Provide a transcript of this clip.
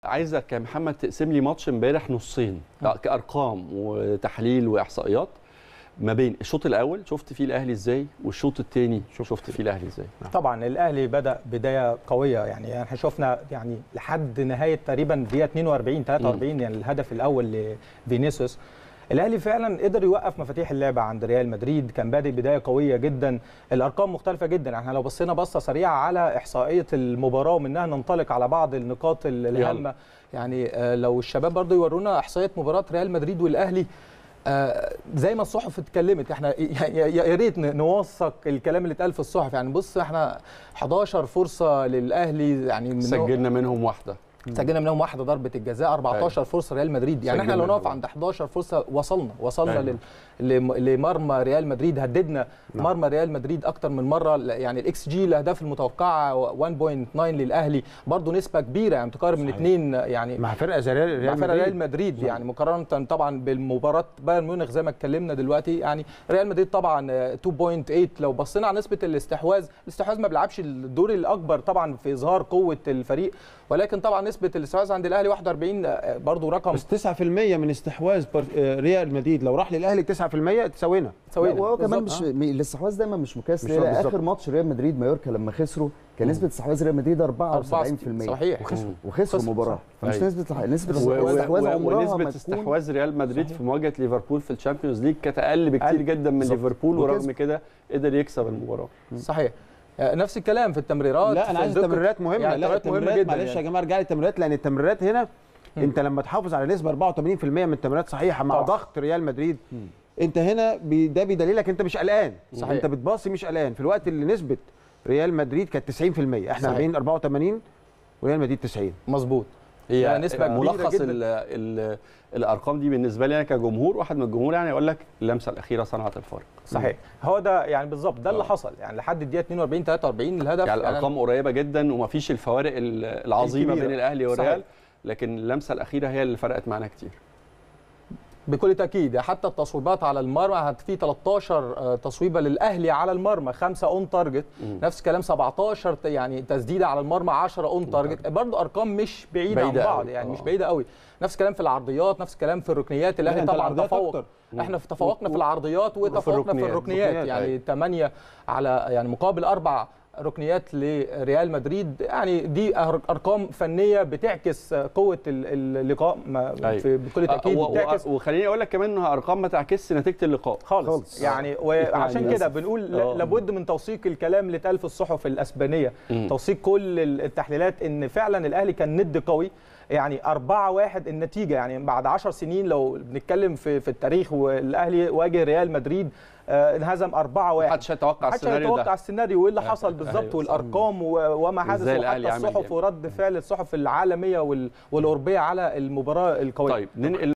عايزك يا محمد تقسم لي ماتش امبارح نصين كارقام وتحليل واحصائيات ما بين الشوط الاول شفت فيه الاهلي ازاي والشوط الثاني شفت فيه الاهلي ازاي طبعا الاهلي بدا بدايه قويه يعني احنا شفنا يعني لحد نهايه تقريبا دقيقه 42 43 يعني الهدف الاول لفينيسيوس الاهلي فعلا قدر يوقف مفاتيح اللعبه عند ريال مدريد كان بادئ بدايه قويه جدا الارقام مختلفه جدا احنا لو بصينا بصه سريعه على احصائيه المباراه ومنها ننطلق على بعض النقاط الهامه يعني آه، لو الشباب برضو يورونا احصائيه مباراه ريال مدريد والاهلي آه، زي ما الصحف اتكلمت احنا يا- يا يا ريت ن- نوثق الكلام اللي اتقال في الصحف يعني بص احنا 11 فرصه للاهلي يعني من سجلنا منهم واحده سجلنا منهم واحده ضربه الجزاء 14 فرصه ريال مدريد يعني احنا لو سجلنا نقف منهم. عند 11 فرصه وصلنا وصلنا أيوة. لل... لم- لمرمى ريال مدريد هددنا مرمى ريال مدريد اكتر من مره يعني الاكس جي الاهداف المتوقعه 1.9 للاهلي برضه نسبه كبيره يعني تقارب من اثنين يعني مع فرقه زي ريال مع ريال فرق ريال مدريد مدريد يعني مقارنه طبعا بالمباراه بايرن ميونخ زي ما اتكلمنا دلوقتي يعني ريال مدريد طبعا آه، 2.8 لو بصينا على نسبه الاستحواذ الاستحواذ ما بيلعبش الدور الاكبر طبعا في اظهار قوه الفريق ولكن طبعا نسبه الاستحواذ عند الاهلي 41 آه، برضو رقم بس 9% من استحواذ بر- آه، ريال مدريد لو راح للاهلي 9% تساوينا سوينا وهو كمان مش بالظبط. م- الاستحواذ دايما مش مقياس مش ليه لا، بالظبط. اخر ماتش ريال مدريد مايوركا لما خسروا كان نسبه استحواذ ريال مدريد 74% صحيح وخسروا خسروا، المباراه فمش أيوة. نسبه نسبه و- و- الاستحواذ و- عمرها ما ونسبه تكون استحواذ ريال مدريد في مواجهه ليفربول في الشامبيونز ليج كانت اقل بكتير أقل. جدا من بالظبط. ليفربول وكسب. ورغم كده قدر يكسب المباراه صحيح آه، نفس الكلام في التمريرات لا في انا عايز الدقة. التمريرات مهمه يعني لا التمريرات مهمه التمريرات جدا معلش يا يعني. جماعه ارجع لي التمريرات لان التمريرات هنا مم. انت لما تحافظ على نسبه 84% من التمريرات صحيحه مع طبعا. ضغط ريال مدريد انت هنا بي ده بيدليلك انت مش قلقان صحيح. انت بتباصي مش قلقان في الوقت اللي نسبه ريال مدريد كانت 90% احنا صحيح. 40 84 وريال مدريد 90 مظبوط هي يعني نسبة كبيرة ملخص جداً. ال ال الارقام دي بالنسبه لي انا كجمهور واحد من الجمهور يعني اقول لك اللمسه الاخيره صنعت الفارق صحيح هو ده يعني بالظبط ده اللي آه. حصل يعني لحد الدقيقه 42 43 الهدف يعني الارقام قريبه جدا ومفيش الفوارق ال- العظيمه الكبيرة. بين الاهلي صحيح. والريال لكن اللمسه الاخيره هي اللي فرقت معانا كتير بكل تاكيد حتى التصويبات على المرمى هت- في 13 آه، تصويبه للاهلي على المرمى خمسه اون تارجت مم. نفس الكلام 17 ت- يعني تسديده على المرمى 10 اون تارجت برضه ارقام مش بعيده, بعيدة عن بعض أوي. يعني مش آه. بعيده قوي نفس الكلام في العرضيات نفس الكلام في الركنيات الاهلي أنت طبعا العرضيات تفوق أكتر. احنا في تفوقنا في العرضيات وتفوقنا في الركنيات. الركنيات الركنيات، يعني 8 على يعني مقابل اربع ركنيات لريال مدريد يعني دي أر- ارقام فنيه بتعكس قوه ال- اللقاء ما- أيوة. في بكل تاكيد و- و- بتعكس وخليني اقول لك كمان انها ارقام ما تعكسش نتيجه اللقاء خالص, خالص. خالص. يعني وعشان يعني كده للأسف. بنقول ل- آه. لابد من توثيق الكلام اللي اتقال في الصحف الاسبانيه مم. توثيق كل التحليلات ان فعلا الاهلي كان ند قوي يعني 4 1 النتيجه يعني بعد 10 سنين لو بنتكلم في في التاريخ والاهلي واجه ريال مدريد آه، انهزم 4 1 محدش هيتوقع محدش السيناريو هيتوقع ده السيناريو وايه اللي حصل أيوة، بالظبط صح. والارقام و- وما حدث إزاي وحتى الأهلي عمل الصحف كده. ورد فعل الصحف العالميه وال- والاوروبيه على المباراه القويه طيب ننقل